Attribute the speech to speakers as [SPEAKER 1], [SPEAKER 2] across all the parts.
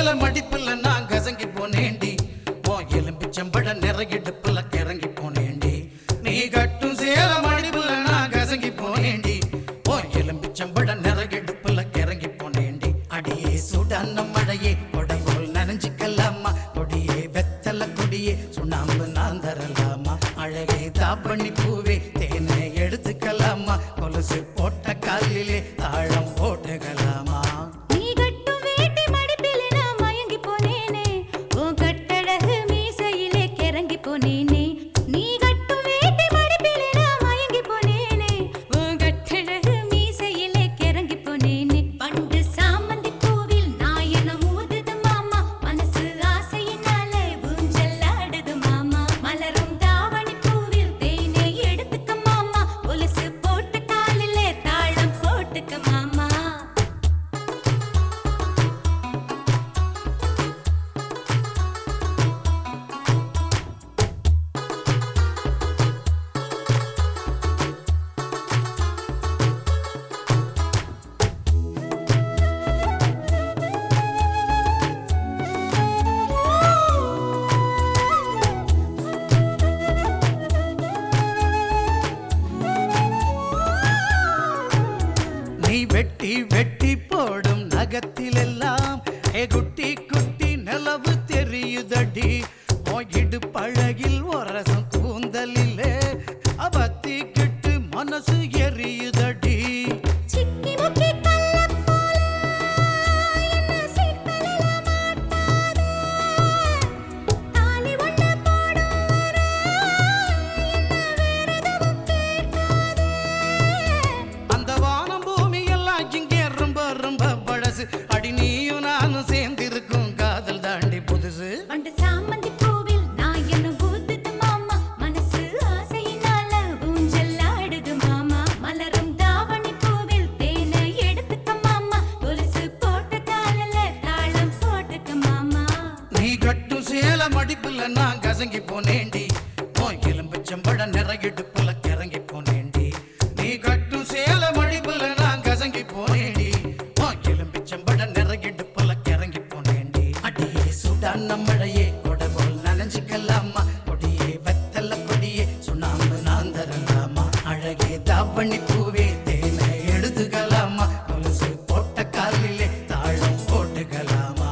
[SPEAKER 1] சேல மடிப்புல நான் கசங்கி போனேண்டி ஓ எலும்பிச்சம்பட நிறையிடுப்புல கிறங்கி போனேண்டி நீ கட்டும் சேல மடிப்புல நான் கசங்கி போனேண்டி ஓ எலும்பிச்சம்பட நிறையிடுப்புல கிறங்கி போனேண்டி அடியே சுடான மழையே கொடை போல் நனைஞ்சுக்கலாமா கொடியே வெத்தல கொடியே சுண்ணாம்பு நான் தரலாமா அழகே தாப்பண்ணி பூவே தேனை எடுத்துக்கலாமா கொலுசு போட்ட காலிலே தாழம் போட்டுக்கலாமா
[SPEAKER 2] நீ கட்டும் வேட்டி மடிப்பிலே நான் மயங்கி போனேனே உன் கட்டழகு மீசையிலே கிறங்கி போனேனே நீ கட்டும் வேட்டி மடிப்பிலே நான் மயங்கி போனேனே உன் கட்டழகு மீசையிலே கிறங்கி போனேனே பண்டு சாமந்தி பூவில் நாயனம் ஊதுது மாமா மனசு ஆசையினாலே ஊஞ்சல் ஆடுது மாமா மலரும் தாவணி பூவில் தேனை எடுத்துக்க மாமா கொலுசு போட்டு காலிலே தாளம் போட்டுக்க மாமா
[SPEAKER 1] நீ வெட்டி வெட்டி போடும் நகத்திலெல்லாம் ஏ குட்டி குட்டி நிலவு தெரியுதடி போயிடு பழகில் ஒரசம் கூந்தலிலே அவத்திக்கிட்டு மனசு எரியுதடி
[SPEAKER 2] சிக்கி முக்கி கள்ளப் போல என்ன சீர்கழில மாட்டாதே. தாலி ஒண்ணு போடும் வரை என்ன வேற எதுவும் கேட்காதே.
[SPEAKER 1] அந்த வானம் பூமி எல்லாம் இங்கே ரொம்ப ரொம்ப பழசு அடி நீயும் நானும் சேர்ந்திருக்கும் காதல் தாண்டி புதுசு
[SPEAKER 2] பண்டு சாமந்தி பூவில் நாயனம் ஊதுது மாமா. மனசு ஆசையினால ஊஞ்சல் ஆடுது மாமா. மலரும் தாவணி பூவில் தேனை எடுத்துக்க மாமா. கொலுசு போட்ட காலில தாளம் போட்டுக்க மாமா
[SPEAKER 1] நீ கட்டும் சேல மடிப்புல நான் கசங்கி போனேண்டி ஓ எலும்புச்சம்பட நிறையிடுப்புல கிறங்கி போனேண்டி நீ கட்டும் சேல மடிப்புல நான் கசங்கி போனேண்டி ஓ எலும்புச்சம்பட நிறையிடுப்புல கிறங்கி போனேண்டி அடியே சுடான மழையே கொடை போல் நனைஞ்சுக்கலாமா கொடியே வெத்தல கொடியே சுண்ணாம்பு நான் தரலாமா அழகே தாவணி பூவே தேனை எடுத்துக்கலாமா கொலுசு போட்ட காலிலே தாழம் போட்டுக்கலாமா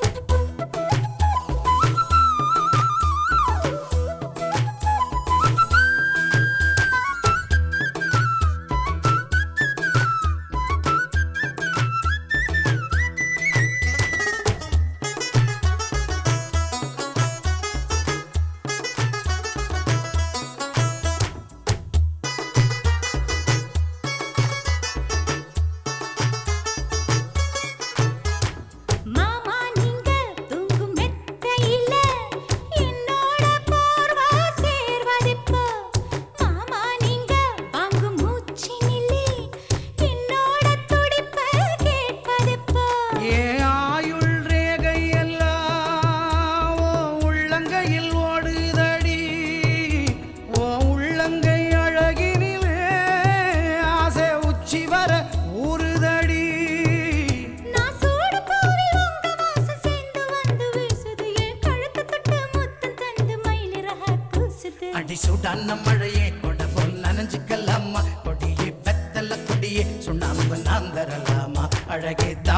[SPEAKER 2] மாமா நீங்க தூங்கும் மெத்தையில என்னோட போர்வா சேர்வதெப்போ மாமா நீங்க வாங்கும் மூச்சினிலே என்னோட துடிப்ப கேட்பதெப்போ
[SPEAKER 1] ஏ ஆயுள் ரேகை எல்லாம் ஓ உள்ளங்கையில் ஓடுதடி ஓ உள்ளங்கை அழகினிலே ஆசை உச்சி வர ஊறுதடி
[SPEAKER 2] நான் சூடு பூவில் உங்க வாசம் சேர்ந்து வந்து வீசுது என் கழுத்து தொட்டு முத்தம் தந்து மயிலிறக கூசுது
[SPEAKER 1] அடி சுடான மழையே கொடை போல் நனைஞ்சுக்கலாமா கொடியே வெத்தல கொடியே சுண்ணாம்பு நான் தரலாமா அழகே தா